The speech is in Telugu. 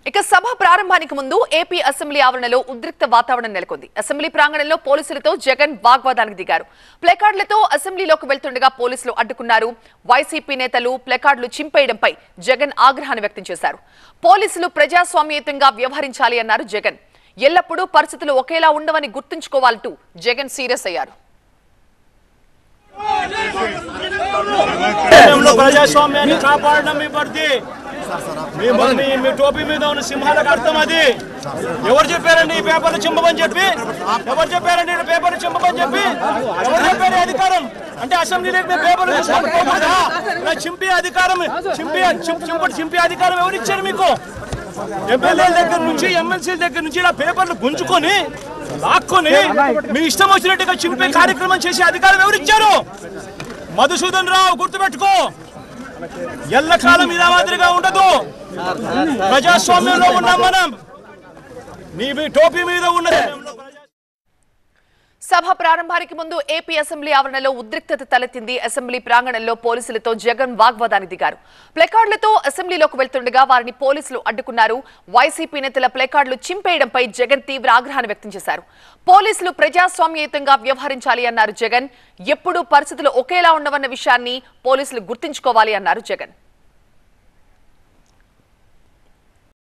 ఇక సభ ప్రారంభానికి ముందు ఏపీ అసెంబ్లీ ఆవరణలో ఉద్రిక్త వాతావరణం నెలకొంది అసెంబ్లీ ప్రాంగణంలో పోలీసులతో జగన్ వాగ్వాదానికి దిగారు ప్లెకార్డులతో అసెంబ్లీలోకి వెళ్తుండగా పోలీసులు అడ్డుకున్నారు వైసీపీ నేతలు ప్లెకార్డులు చింపేయడంపై జగన్ ఆగ్రహాన్ని వ్యక్తం చేశారు పోలీసులు ప్రజాస్వామ్యయుతంగా వ్యవహరించాలి అన్నారు జగన్ ఎల్లప్పుడూ పరిస్థితులు ఒకేలా ఉండవని గుర్తుంచుకోవాలంటూ జగన్ సీరియస్ అయ్యారు దేశంలో ప్రజాస్వామ్యాన్ని కాపాడడం మీ పరిధి మీ మీ మీ టోపీ మీద ఉన్న సింహాలకు అర్థం అది ఎవరు చెప్పారండి ఈ పేపర్లు చింపమని చెప్పి ఎవరు చెప్పారండి ఈ పేపర్లు చింపమని చెప్పి ఎవరు చెప్పారు ఈ అధికారం అంటే అసెంబ్లీలోకి మేము పేపర్లు తీసుకొని పోకూడదా? ఇలా చింపే అధికారం చింపే చింప- చింపటి చింపే అధికారం ఎవరు ఇచ్చారు మీకు ఎమ్మెల్యేల దగ్గర నుంచి ఎమ్మెల్సీల దగ్గర నుంచి ఇలా పేపర్లు గుంజుకొని లాక్కొని మీ ఇష్టం వచ్చినట్టుగా చింపే కార్యక్రమం చేసే అధికారం ఎవరు ఇచ్చారు మధుసూదన్ రావు గుర్తుపెట్టుకో ఎల్లకాలం ఇలా మాదిరిగా ఉండదు ప్రజాస్వామ్యంలో ఉన్నాం మనం నీ మీ టోపీ మీద ఉన్నది సభ ప్రారంభానికి ముందు ఏపీ అసెంబ్లీ ఆవరణలో ఉద్రిక్తత తలెత్తింది అసెంబ్లీ ప్రాంగణంలో పోలీసులతో జగన్ వాగ్వాదానికి దిగారు ప్లెకార్డులతో అసెంబ్లీలోకి వెళ్తుండగా వారిని పోలీసులు అడ్డుకున్నారు వైసీపీ నేతల ప్లెకార్డులు చింపేయడంపై జగన్ తీవ్ర ఆగ్రహాన్ని వ్యక్తం చేశారు పోలీసులు ప్రజాస్వామ్యయుతంగా వ్యవహరించాలి అన్నారు జగన్ ఎప్పుడూ పరిస్థితులు ఒకేలా ఉండవన్న విషయాన్ని పోలీసులు గుర్తుంచుకోవాలి అన్నారు జగన్